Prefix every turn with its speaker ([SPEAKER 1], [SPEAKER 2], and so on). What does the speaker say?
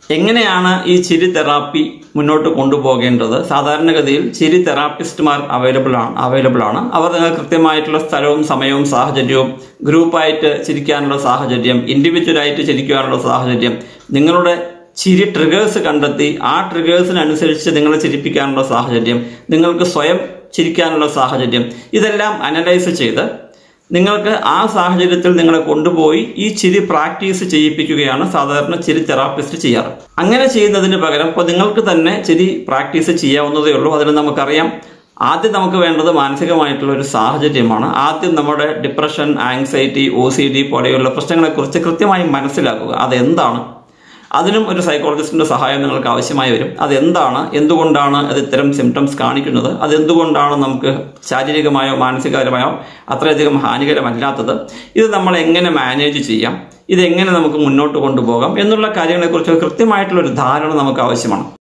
[SPEAKER 1] എങ്ങനെയാണ് ഈ ചിരി തെറാപ്പി മുന്നോട്ട് കൊണ്ടുപോകേണ്ടത് സാധാരണഗതിയിൽ ചിരി തെറാപ്പിസ്റ്റുമാർ അവൈലബിൾ ആണ് അവൈലബിൾ ആണ് അവർ നിങ്ങൾ കൃത്യമായിട്ടുള്ള സ്ഥലവും സമയവും സാഹചര്യവും ഗ്രൂപ്പായിട്ട് ചിരിക്കാനുള്ള സാഹചര്യം ഇൻഡിവിജ്വലായിട്ട് ചിരിക്കാനുള്ള സാഹചര്യം നിങ്ങളുടെ ചിരി ട്രിഗേഴ്സ് കണ്ടെത്തി ആ ട്രിഗേഴ്സിനനുസരിച്ച് നിങ്ങളെ ചിരിപ്പിക്കാനുള്ള സാഹചര്യം നിങ്ങൾക്ക് സ്വയം ചിരിക്കാനുള്ള സാഹചര്യം ഇതെല്ലാം അനലൈസ് ചെയ്ത് നിങ്ങൾക്ക് ആ സാഹചര്യത്തിൽ നിങ്ങളെ കൊണ്ടുപോയി ഈ ചിരി പ്രാക്ടീസ് ചെയ്യിപ്പിക്കുകയാണ് സാധാരണ ചിരി തെറാപ്പിസ്റ്റ് ചെയ്യാറ് അങ്ങനെ ചെയ്യുന്നതിന് പകരം ഇപ്പോൾ നിങ്ങൾക്ക് തന്നെ ചിരി പ്രാക്ടീസ് ചെയ്യാവുന്നതേ ഉള്ളൂ അതിന് നമുക്കറിയാം ആദ്യം നമുക്ക് വേണ്ടത് മാനസികമായിട്ടുള്ള ഒരു സാഹചര്യമാണ് ആദ്യം നമ്മുടെ depression anxiety O C D പോലെയുള്ള പ്രശ്നങ്ങളെക്കുറിച്ച് കൃത്യമായി മനസ്സിലാക്കുക അതെന്താണ് അതിനും ഒരു സൈക്കോളജിസ്റ്റിന്റെ സഹായം നിങ്ങൾക്ക് ആവശ്യമായി വരും അതെന്താണ് എന്തുകൊണ്ടാണ് അത് ഇത്തരം സിംറ്റംസ് കാണിക്കുന്നത് അതെന്തുകൊണ്ടാണ് നമുക്ക് ശാരീരികമായോ മാനസികപരമായോ അത്രയധികം ഹാനികരമല്ലാത്തത് ഇത് നമ്മൾ എങ്ങനെ മാനേജ് ചെയ്യാം ഇതെങ്ങനെ നമുക്ക് മുന്നോട്ട് കൊണ്ടുപോകാം എന്നുള്ള കാര്യങ്ങളെക്കുറിച്ച് കൃത്യമായിട്ടുള്ള ഒരു ധാരണ നമുക്ക് ആവശ്യമാണ്